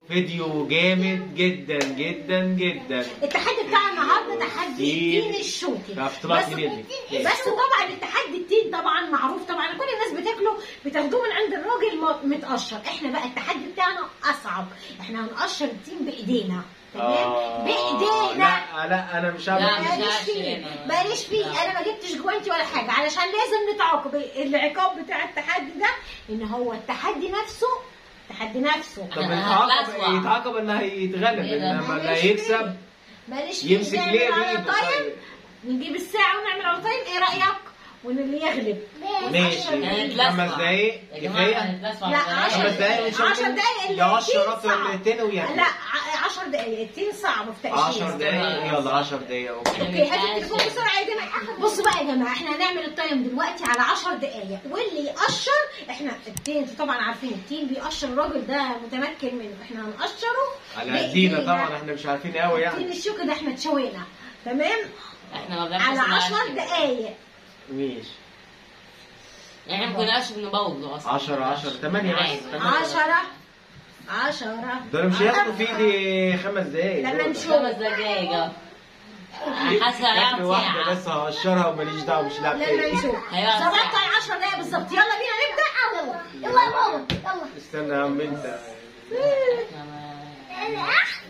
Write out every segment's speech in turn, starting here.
فيديو جامد جدا جدا جدا التحدي بتاع النهارده تحدي تين. التين الشوكي طب طلعت بس- منين دي؟ بس طبعا التحدي التين طبعا معروف طبعا كل الناس بتاكله بتاخدوه من عند الراجل م- متقشر احنا بقى التحدي بتاعنا اصعب احنا هنقشر التين بايدينا تمام آه، بايدينا لا لا انا مش لا، هعمل مش ماليش عارف فيه أنا. ماليش فيه لا. انا ما جبتش جوانتي ولا حاجه علشان لازم نتعاقب العقاب بتاع التحدي ده ان هو التحدي نفسه التحدي نفسه طب أنا يتعاقب هتلسوع. يتعاقب انه هيتغلب إيه ده؟ انما اللي ماليش فيه. هيكسب ماليش فيه يمسك نعمل ليه على بايده تايم طيب نجيب الساعه ونعمل على تايم ايه رايك وان اللي يغلب ماشي هنتلسوع. خمس دقايق يا جماعة كفايه هنتلسوع لا، بالغلابة. عشر خمس دقايق مش عشر دقايق اللي يقشر التين اكتر صعب. من التاني وياكل لا ع- 10 دقايق التين صعب في تقشير 10 دقايق يلا 10 دقايق اوكي اوكي هات التليفون بسرعه يا جماعه بصوا بقى يا جماعه احنا هنعمل التايم دلوقتي على 10 دقايق واللي يقشر احنا التين انتوا طبعا عارفين التين بيقشر الراجل ده متمكن منه احنا هنقشره على بإيدينا. ايدينا طبعا احنا مش عارفين قوي التين يعني الشوكه ده احنا اتشوينا تمام احنا ما بنعرفش على نسمع 10 أكل. دقايق ماشي احنا ما كناش بنبوظه اصلا 10 10 8 عادي. بس 8 10 10 دول مش هياخدوا في ايدي خمس دقايق لما دول. نشوف. خمس دقايق اه. حاسه اخر هيعمل واحده ساعة بس هقشرها وماليش دعوه مش لاعب لما تاني نشوف أيوة. ظبطت على 10 دقايق بالظبط يلا بينا نبدا يلا يلا يا بابا يلا استنى يا عم انت احنا ما-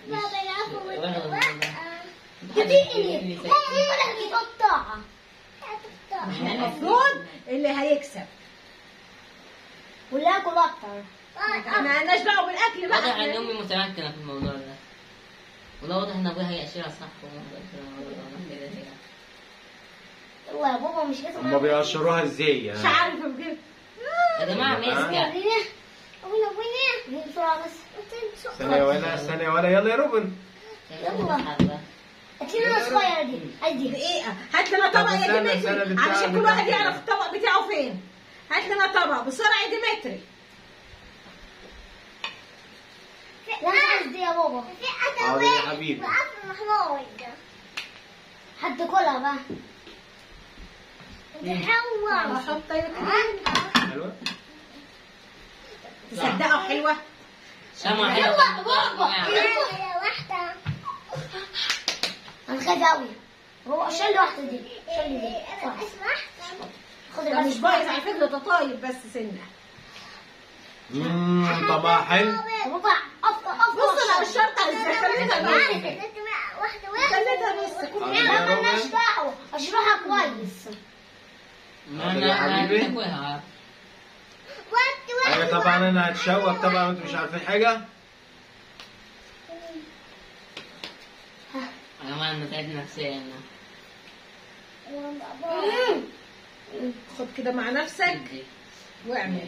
احنا المفروض اللي هيكسب واللي ياكل اكتر احنا مالناش دعوه بالاكل بقى واضح ان احنا- امي متمكنه في الموضوع ده ولا واضح ان ابويا هيقشرها صح وما هيقشرها كده كده. والله يا بابا مش لازم هما بيقشروها ازاي مش يعني عارفه بجد يا جماعه مسكه أبونا أبونا بسرعة بس استنى يا ولا استنى يا ولا يلا يا روبن أكيد أنا صغيرة دي عايز دقيقه هات لنا طبق طب يا استنى، استنى، ديمتري بتاع- علشان كل بتاع واحد كده. يعرف الطبق بتاعه فين هات لنا طبق بسرعه يا ديمتري لا أنا قصدي يا بابا في حاضر يا حبيبي حد كلها بقى تحور احط كده حلوه تصدقوا حلوه سامع يلا حلوه بابا واحدة أنا خايف أوي هو شيل لي واحدة دي شيل لي دي خد ده مش بس بايظ على فكره ده طايب بس سنه امم طبعا حلو بابا أفضل أفضل بص انا قشرت ازاي خليتها بس واحدة خليتها بس كل حاضر لا يا مالناش روبن. دعوة أشرحها كويس ما حاضر يا انا حبيبي. انا ايوه طبعا انا هتشوك طبعا انتوا مش عارفين حاجه يا جماعه انا تعبت نفسيا خد كده مع نفسك واعمل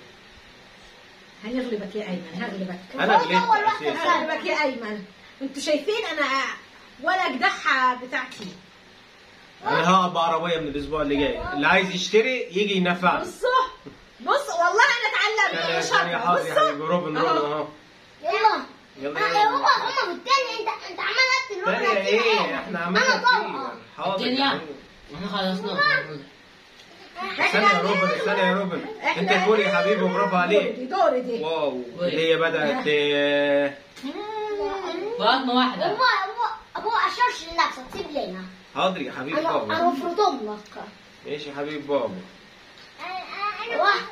هنغلبك يا ايمن هغلبك انا هو أول غلبت واحدة اساسا هغلبك يا ايمن انتوا شايفين انا ولا اجدعها بتاعتي انا هقعد بعربيه من الاسبوع اللي جاي اللي عايز يشتري يجي ينفعني بصوا بص والله انا اتعلمت ثانية انا ثانية شاطره حاضر يا بصوا حبيبي روبن روبن اهو يلا يلا آه، يا بابا يلا هما في التاني انت انت عمال اكتب ثانية ايه احنا عملنا انا طبقة كتير حاضر يا الدنيا حبيبي. احنا خلصنا استنى يا روبن استنى يا روبن انت إحنا- كل يا حبيبي وبرافو دوري عليك دي دوري دي واو اللي هي بدأت آه، فاطمه واحده بابا بابا ابوه اشرش لنفسك سيب لنا حاضر يا حبيبي انا بابا انا مفروضهم لك ماشي يا حبيبي بابا واحد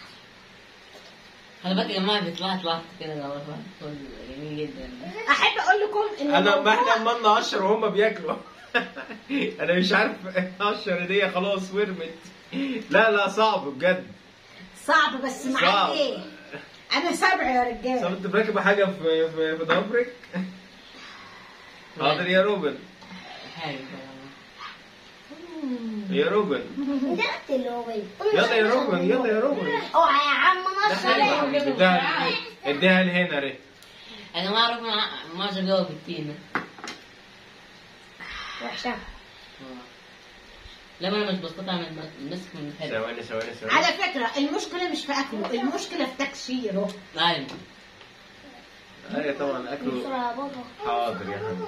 خلي بالك يا جماعه بيطلع طلعت كده لو واحد جميل جدا احب اقول لكم ان انا ما الموضوع- احنا عمال نقشر وهم بياكلوا انا مش عارف اقشر دي خلاص ورمت لا لا صعب بجد صعب بس معاك صعب ايه انا سبع يا طب رجاله انت مركبه حاجه في في, في ضفرك حاضر يا روبن حلو يا روبن درت اللي هو بيه. يلا يا روبن يلا يا روبن اوعى يا عم ده نصر حلو يا حبيبي اديها اديها لهنا ري يا جماعه ربنا ما جاوب التين وحشه لما انا مش بستطيع من مسك من الحلو ثواني ثواني ثواني على فكره المشكله مش في اكله المشكله في تكشيره ايوه ايوه طبعا اكله بسرعه يا بابا حاضر يا حبيبي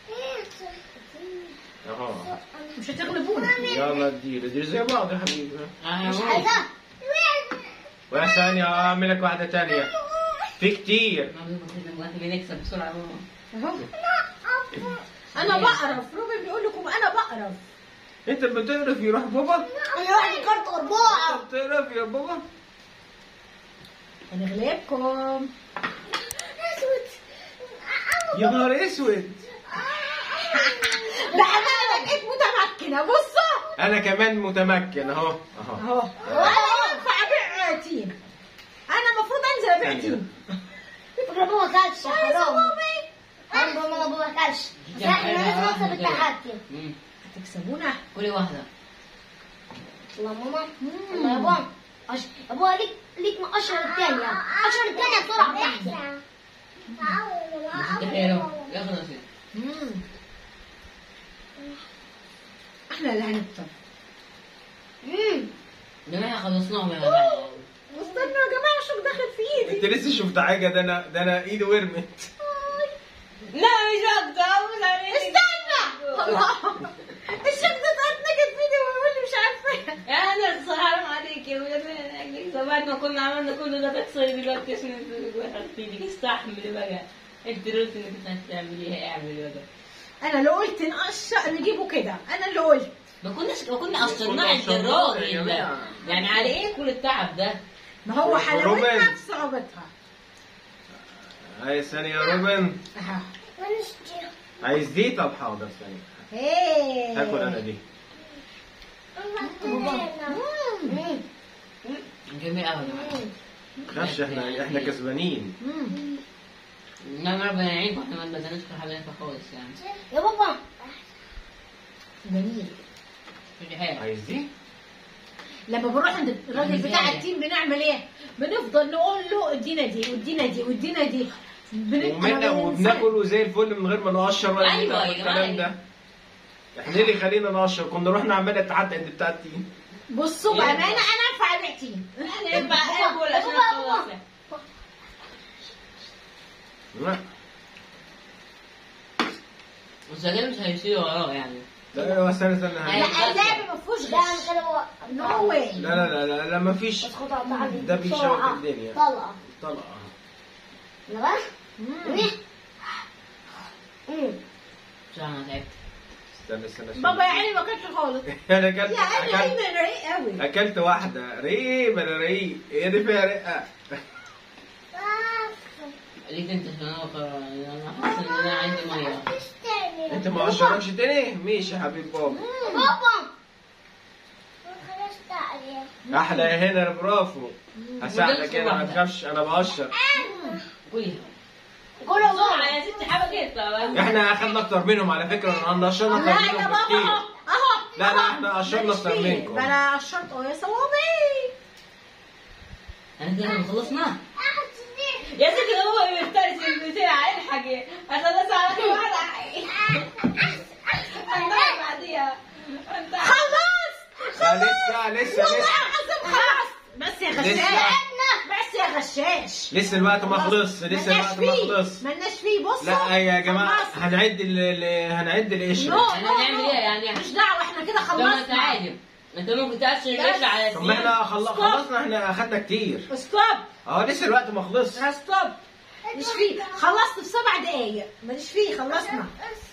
اهو مش هتغلبونا يلا اديله دي زي بعض يا حبيبي آه، مش هو. عايزه ويا ثانية اعمل لك واحدة تانية في كتير ما بيبقى كده بنكسب بسرعة ماما اهو انا بقرف روبن بيقول لكم انا بقرف انت بتقرف يروح بابا انا واحد كارت اربعه انت بتقرف يا بابا هنغلبكم اسود يا نهار اسود بأمانة بقيت متمكنة بصوا انا كمان متمكن اهو اهو اهو انا ينفع ابيع تيم انا المفروض انزل ابيع ثانية. تيم ابو ما كلش حرام حرام ماما ابو ما كلش بس احنا لازم نكسب التحدي مم. هتكسبونا كل واحدة الله ماما الله يا بابا أش... يا بابا ليك ليك مقشر الثانية قشر الثانية بسرعة تحت انت خيره ياخد نصيب مم. احنا اللي هنكسب امم جماعة خلصناهم يا جماعة استنوا يا جماعة شوف داخل في ايدي انت لسه شفت حاجه ده انا ده انا ايدي ورمت لا مش هقدر مش عارف استنى الله الشمس اتنكت في ايدي ويقول لي مش عارفة يا انا حرام عليك يا ولاد بعد ما كنا عملنا كل ده تحصل دلوقتي عشان انت ايدك استحملي بقى انت قلت انك انت هتعمليها اعملي بقى انا اللي قلت نقشر نجيبه كده انا اللي قلت ما كناش ما كنا قصرناه كنا عند قصرناه يا الراجل ده جماعة. يعني على ايه كل التعب ده؟ ما هو روبن. حلاوتها في صعوبتها هاي ثانيه يا روبن اها عايز دي طب حاضر ثانيه ايه هاكل انا دي مم. جميل قوي خش احنا احنا كسبانين مم. انما ربنا يعينكم احنا ما بدناش في حبايبنا خالص يعني يا بابا جميل في حاجه عايز دي لما بنروح عند الراجل بتاع التيم بنعمل ايه؟ بنفضل نقول له ادينا دي وادينا دي وادينا دي بن- ومنا أنا وبناكله زي الفل من غير ما نقشر ولا أيوة نعمل يا جماعة. الكلام ده احنا اللي خلينا نقشر كنا رحنا عملنا التحدي عند بتاع التيم بصوا إيه؟ بامانه انا انفع ابيع تيم انا ينفع اقول عشان اخلص لا والزجاج مش هيشيل وراه يعني لا لا استنى استنى لا أيوة. اللعب ما فيهوش ده غش انا كده نو واي لا لا لا لا, لا ما فيش بس خدها تعالي ده بيشوك بسرعة. الدنيا. طلقة طلقه يلا بقى مم. امم مش انا تعبت استنى استنى استنى. بابا يا عيني ما كانش خالص انا اكلت يا عيني اكلت ايمن رقيق قوي اكلت واحده رقيق بلا رقيق ايه دي فيها رقه ليك انت عشان انا قرر انا حاسس ان انا عندي ميه انت ما قشركش تاني ماشي يا حبيب بابا بابا خلاص تعالي احلى يا هنا برافو هساعدك ولبس انا ما واحدة. تخافش انا بقشر قولي كله بسرعه يا ستي حاجه كده احنا اخدنا اكتر منهم على فكره احنا قشرنا لا اكتر يا منهم بابا بكتير اهو اهو لا، لا، أهو. احنا قشرنا ماليش أكتر فيه. منكم. بلا قشرت اه يا صوابي انا كده خلصنا يا ستي هو بيفترس البتاع الحق اخلص على كل واحده انت بعديها انت خلاص لا لسه لسه والله لسه العظيم خلاص بس يا لسه. غشاش بس يا غشاش لسه الوقت ما خلص لسه ملناش الوقت ما فيه. خلص ملناش فيه بصوا لا يا جماعه خلصت. هنعد ال ال- هنعد القشره نو احنا نو هنعمل نو. ايه يعني؟ مش دعوه احنا كده طب ما انت خلصنا عادي انت ممكن تقشر القشر على طب ما احنا خل- ستوب. خلصنا احنا اخدنا كتير ستوب اه لسه الوقت ما خلص ستوب مش فيه خلصت في سبع دقايق ماليش فيه خلصنا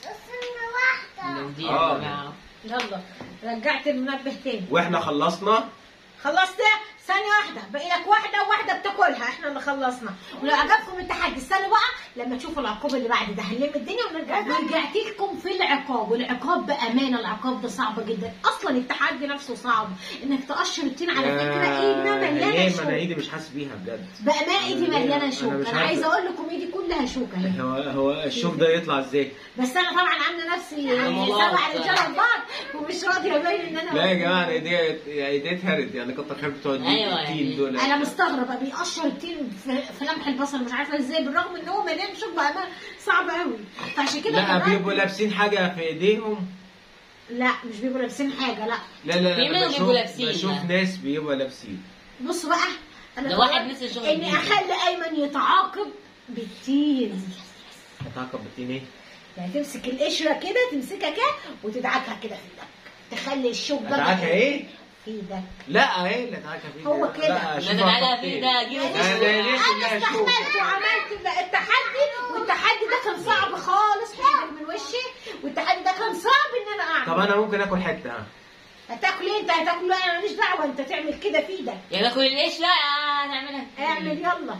دي آه. يا جماعه يلا رجعت المنبه تاني واحنا خلصنا خلصت ثانية واحدة باقي لك واحدة وواحدة بتاكلها احنا اللي خلصنا ولو عجبكم التحدي استنوا بقى لما تشوفوا العقاب اللي بعد ده هنلم الدنيا ونرجع رجعت لكم في العقاب والعقاب بأمانة العقاب ده صعب جدا أصلا التحدي نفسه صعب إنك تقشر التين على فكرة ايدنا مليانة ايه ما انا شوك ايدي مش حاسس بيها بجد بأمانة ايدي أنا مليانة مش شوك أنا عارف. عايزة أقول لكم ايدي كلها شوك اهي هو هو الشوف ده يطلع ازاي بس أنا طبعا عاملة نفسي الله سبع أكبر. رجالة في بعض ومش راضية أبين إن أنا لا يا جماعه انا ايدي ايدي اتهرت يعني كتر خير بتوع أيوة التين يعني. دول انا مستغربه بيقشر التين في, في لمح البصر مش عارفه ازاي بالرغم ان هو مليان شوك بقى صعب قوي فعشان كده لا كمان- بيبقوا لابسين حاجه في ايديهم لا مش بيبقوا لابسين حاجه لا لا لا في لا منهم بشوف بيبقوا لابسين. بشوف ناس بيبقوا لابسين بصوا بقى انا ده واحد قررت نسي شغل اني جديد. اخلي ايمن يتعاقب بالتين هتعاقب بالتين ايه؟ يعني تمسك القشره كده تمسكها كده وتدعكها كده في ايدك تخلي الشوك ده ادعكها ايه؟ في ده لا اهي اللي اتعكى فيه هو كده. لا، ما شوفها انا على خطين. في ده جيب لا، لا، ليه انا كلها شوف استحملت وعملت التحدي والتحدي ده كان صعب خالص حاجه من وشي والتحدي ده كان صعب ان انا اعمل طب انا ممكن اكل حته ها هتاكل ايه انت هتاكل لا انا ماليش دعوه انت تعمل كده في ايدك يا باكل القش لا هنعملها اعمل يلا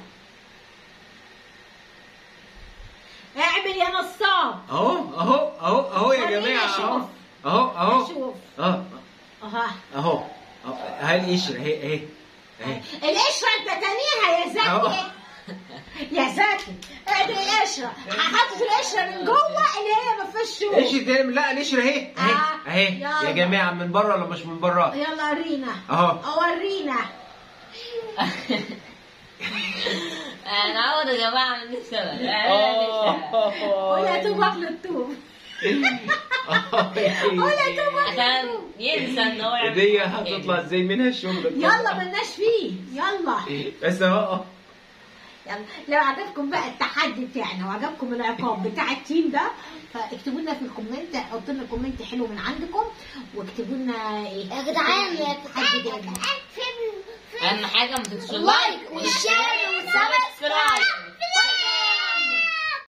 اعمل يا نصاب اهو اهو اهو اهو يا وريني جماعه أشوف. اهو اهو اهو شوف اه اها اهو أهو. هاي القشره اهي اهي اهي القشره انت تانيها يا أهو. زكي يا زكي اعمل القشره حاطط القشره من جوه اللي هي ما فيهاش شوك قشره إيه؟ لا القشره اهي اهي آه. اهي يلا. يا جماعه من بره ولا مش من بره يلا ورينا اهو اورينا انا عوض يا جماعه من السبب ولا توب اكل الطوب ولا توب اكل عشان الطوب ينسى ان هو يعمل دي هتطلع ازاي منها الشغل يلا ملناش فيه يلا بس اهو يلا لو عجبكم بقى التحدي بتاعنا وعجبكم العقاب بتاع التيم ده فاكتبوا لنا في الكومنت حطوا لنا كومنت حلو من عندكم واكتبوا لنا ايه يا جدعان يا التحدي ده جدعان فين فين اهم حاجه ما تنسوش اللايك اللايك والشير